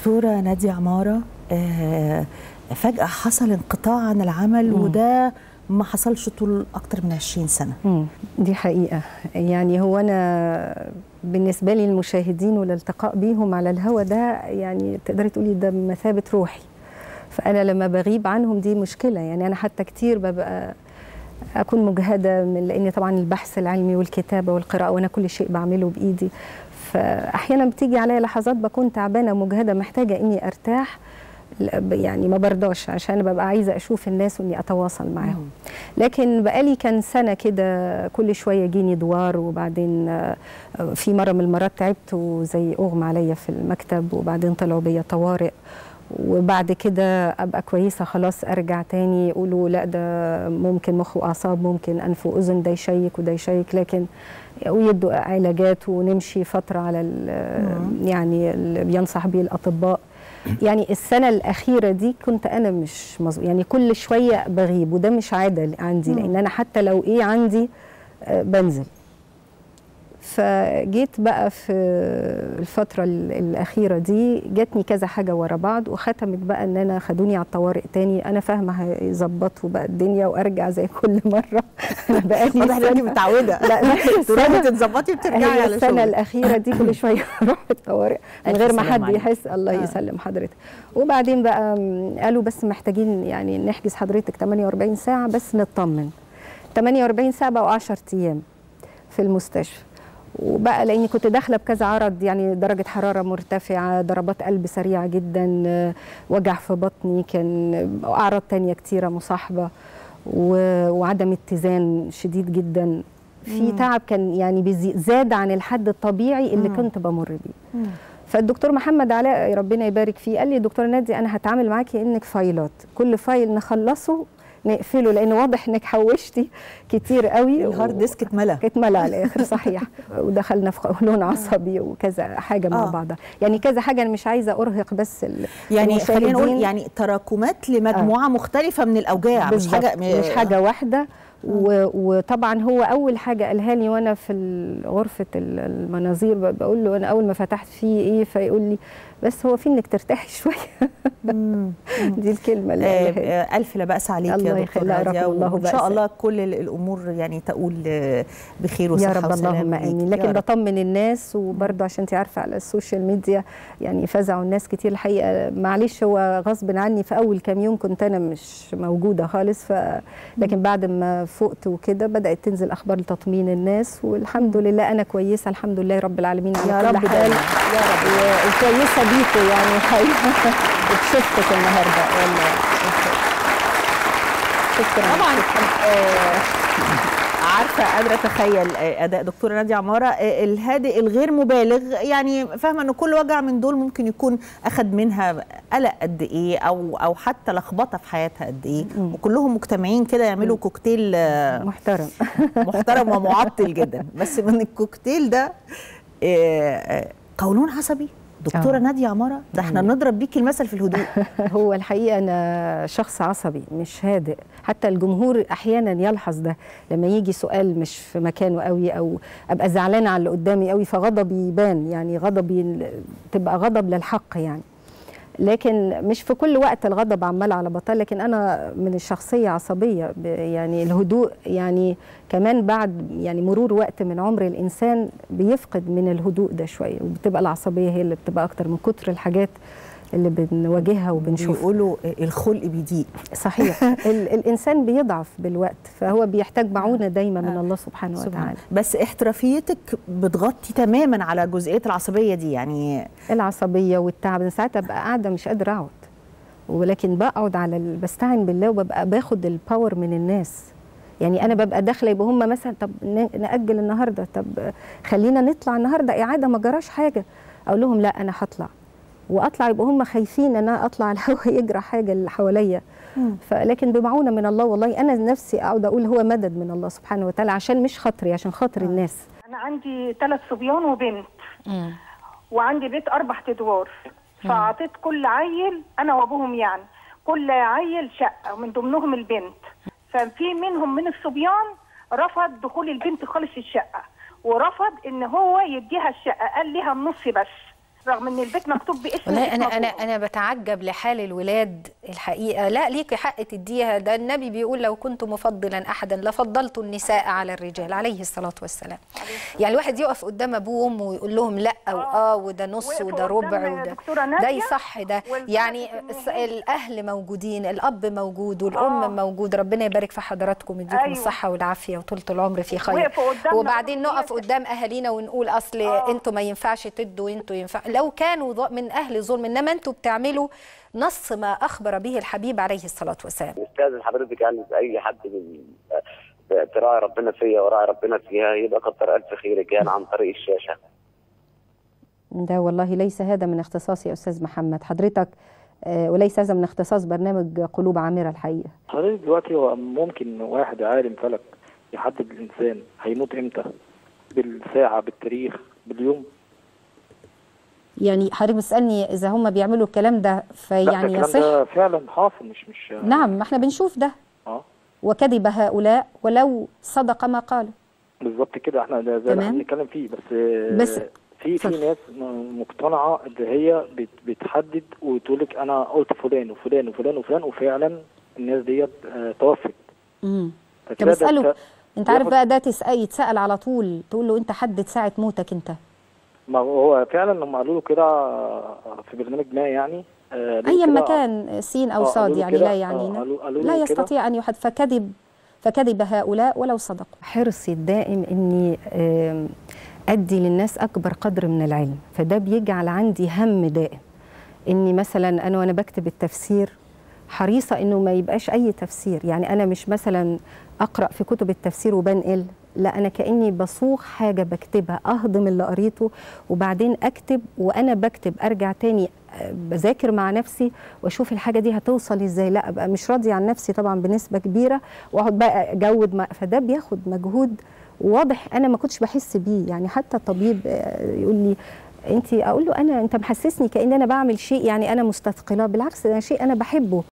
دكتورة نادية عمارة آه، فجأة حصل انقطاع عن العمل مم. وده ما حصلش طول أكتر من 20 سنة مم. دي حقيقة يعني هو أنا بالنسبة لي المشاهدين والالتقاء بيهم على الهوا ده يعني تقدري تقولي ده بمثابة روحي فأنا لما بغيب عنهم دي مشكلة يعني أنا حتى كتير ببقى أكون مجهدة من لأن طبعا البحث العلمي والكتابة والقراءة وأنا كل شيء بعمله بإيدي فأحيانا بتيجي عليا لحظات بكون تعبانة ومجهدة محتاجة إني أرتاح لا، ب- يعني ما برضاش عشان ببقى عايزه اشوف الناس واني اتواصل معاهم لكن بقالي كان سنه كده كل شويه يجيني دوار وبعدين آه، آه، في مره من المرات تعبت وزي اغمى عليا في المكتب وبعدين طلعوا بيا طوارئ وبعد كده ابقى كويسه خلاص ارجع تاني يقولوا لا ده ممكن مخ واعصاب ممكن انف واذن ده يشيك وده يشيك لكن ويدوا علاجات ونمشي فتره على ال- يعني اللي بينصح بيه الاطباء يعني السنه الاخيره دي كنت انا مش مظبوط يعني كل شويه بغيب وده مش عاده عندي لان انا حتى لو ايه عندي آه، بنزل فجيت بقى في الفترة ال- الأخيرة دي جاتني كذا حاجة ورا بعض وختمت بقى إن أنا خدوني على الطوارئ تاني أنا فاهمة هيظبطوا بقى الدنيا وأرجع زي كل مرة أنا بقالي واضح إن أنت سنة- متعودة لا لا تروحي السنة- تتظبطي بترجعي هي على السنة شغل الأخيرة دي كل شوية أروح الطوارئ من ألف غير ما سلام حد عليك. يحس الله آه. يسلم حضرتك وبعدين بقى م، قالوا بس محتاجين يعني نحجز حضرتك 48 ساعة بس نطمن 48 ساعة بقوا 10 أيام في المستشفى وبقى لاني كنت داخله بكذا عرض يعني درجه حراره مرتفعه ضربات قلب سريعه جدا آه، وجع في بطني كان آه، اعراض تانية كتيره مصاحبه و- وعدم اتزان شديد جدا في تعب كان يعني بيزي- زاد عن الحد الطبيعي اللي كنت بمر بيه فالدكتور محمد علاء ربنا يبارك فيه قال لي دكتور نادي انا هتعامل معاكي انك فايلات كل فايل نخلصه نقفله لان واضح انك حوشتي كتير قوي الهارد ديسك اتملى اتملى على الاخر صحيح ودخلنا في قولون عصبي وكذا حاجه مع آه. بعضها يعني كذا حاجه انا مش عايزه ارهق بس ال- يعني خلينا نقول المشاهدين. يعني تراكمات لمجموعة مختلفة من الأوجاع مش بالظبط، حاجة مش حاجه واحده و- وطبعا هو اول حاجه قالها لي وانا في ال- غرفه ال- المناظير ب- بقول له انا اول ما فتحت فيه ايه فيقول لي بس هو في انك ترتاحي شويه مم. دي الكلمه اللي آه، قالها لي. آه، ألف لا بأس عليك الله يا دكتور يخليها، نادية رحم الله وإن شاء بأسك. الله كل ال- الأمور يعني تقول آه، بخير يا وصحة رب وسلام اللهم ليك. امين يا لكن رب. بطمن الناس وبرضه عشان انت عارفه على السوشيال ميديا يعني فزعوا الناس كتير الحقيقه معلش هو غصب عني في اول كام يوم كنت انا مش موجوده خالص ف لكن بعد ما فقت وكده بدات تنزل اخبار لتطمين الناس والحمد لله انا كويسه الحمد لله رب العالمين على يا كل رب حال دايما. يا رب و- وكويسه بيكوا يعني حقيقه وشفتك النهارده والله شكرا طبعا شكراً. آه، عارفه قادره اتخيل آه، اداء دكتوره ناديه عماره آه، الهادئ الغير مبالغ يعني فاهمه ان كل وجع من دول ممكن يكون اخد منها قلق قد ايه او او حتى لخبطه في حياتها قد ايه وكلهم مجتمعين كده يعملوا كوكتيل آه، محترم محترم ومعطل جدا بس من الكوكتيل ده آه، آه، قولون عصبي دكتوره آه. ناديه عماره ده احنا نضرب بيكي المثل في الهدوء هو الحقيقه انا شخص عصبي مش هادئ حتى الجمهور احيانا يلحظ ده لما يجي سؤال مش في مكانه قوي او ابقى زعلانه على اللي قدامي قوي فغضبي يبان يعني غضبي ال- تبقى غضب للحق يعني لكن مش في كل وقت الغضب عمال على بطال لكن انا من الشخصيه عصبيه ب- يعني الهدوء يعني كمان بعد يعني مرور وقت من عمر الانسان بيفقد من الهدوء ده شويه وبتبقى العصبيه هي اللي بتبقى اكتر من كتر الحاجات اللي بنواجهها وبنشوفها بيقولوا آه، الخلق بيضيق صحيح ال الانسان بيضعف بالوقت فهو بيحتاج معونه دايما من الله سبحانه سبحان وتعالى بس احترافيتك بتغطي تماما على جزئيه العصبيه دي يعني العصبيه والتعب أنا ساعات ابقى قاعده مش قادره اقعد ولكن بقعد على ال... بستعن بالله وببقى باخد الباور من الناس يعني انا ببقى داخله يبقى هم مثلا طب ن- ناجل النهارده طب خلينا نطلع النهارده اعاده ما جراش حاجه اقول لهم لا انا هطلع واطلع يبقى هم خايفين ان انا اطلع على الهوا يجرى حاجه اللي حواليا فلكن بمعونه من الله والله انا نفسي اقعد اقول هو مدد من الله سبحانه وتعالى عشان مش خاطري عشان خاطر الناس انا عندي ثلاث صبيان وبنت وعندي بيت اربع ادوار فاعطيت كل عيل انا وابوهم يعني كل عيل شقه ومن ضمنهم البنت ففي منهم من الصبيان رفض دخول البنت خالص الشقه ورفض ان هو يديها الشقه قال ليها النص بس رغم ان البيت مكتوب باسم والله مش انا انا مكتوب. انا بتعجب لحال الولاد الحقيقه لا ليكي حق تديها ده النبي بيقول لو كنت مفضلا احدا لفضلت النساء على الرجال عليه الصلاه والسلام يعني الواحد يقف قدام ابوه وامه ويقول لهم لا واه وده نص وقفوا وده قدام ربع وده دكتورة ده نادية يصح ده والبنات يعني اللي الس- هي- الاهل موجودين الاب موجود والام آه. موجود ربنا يبارك في حضراتكم يديكم أيوة. الصحه والعافيه وطولة العمر في خير وقفوا قدامنا وبعدين برضه نقف هي- قدام اهالينا ونقول اصل آه. انتوا ما ينفعش تدوا وانتوا ينفع لو كانوا ظ- من اهل ظلم انما انتوا بتعملوا نص ما اخبر به الحبيب عليه الصلاه والسلام استاذ حضرتك يعني اي حد من تراعي ربنا فيا وراعي ربنا فيها يبقى كتر الف خيرك يعني عن طريق الشاشه ده والله ليس هذا من اختصاصي يا استاذ محمد حضرتك آه، وليس هذا من اختصاص برنامج قلوب عامره الحقيقه حضرتك دلوقتي هو ممكن واحد عالم فلك يحدد الانسان هيموت امتى بالساعه بالتاريخ باليوم يعني حضرتك بتسالني اذا هم بيعملوا الكلام ده لا ده فيعني الكلام يصح ده فعلا حاصل مش مش نعم ما احنا بنشوف ده اه وكذب هؤلاء ولو صدق ما قالوا بالظبط كده احنا ده زي اللي تمام. احنا بنتكلم فيه بس بس- في في اتفضل. ناس م- مقتنعه ان هي بت- بتحدد وتقول لك انا قلت فلان وفلان وفلان وفلان وفعلا الناس ديت آه، توفت امم طب فكده ده اساله انت- انت عارف بياخد- بقى ده تسأل يتسال على طول تقول له انت حدد ساعه موتك انت ما هو فعلا هم قالوا له كده آه، في برنامج ما يعني آه، قالوا له ايا كده- ما كان سين او آه، صاد قالوا له يعني كده، لا آه، يعنينا قالوا- قالوا لا له كده. يستطيع ان يحد فكذب فكذب هؤلاء ولو صدقوا حرصي الدائم اني آم، ادي للناس اكبر قدر من العلم فده بيجعل عندي هم دائم اني مثلا انا وانا بكتب التفسير حريصه انه ما يبقاش اي تفسير يعني انا مش مثلا اقرا في كتب التفسير وبنقل لا انا كاني بصوغ حاجه بكتبها اهضم اللي قريته وبعدين اكتب وانا بكتب ارجع تاني آه، بذاكر مع نفسي واشوف الحاجه دي هتوصل ازاي لا ابقى مش راضيه عن نفسي طبعا بنسبه كبيره واقعد بقى اجود ما فده بياخد مجهود واضح انا ما كنتش بحس بيه يعني حتى الطبيب آه، يقول لي انت اقول له انا انت محسسني كان انا بعمل شيء يعني انا مستثقله بالعكس ده شيء انا بحبه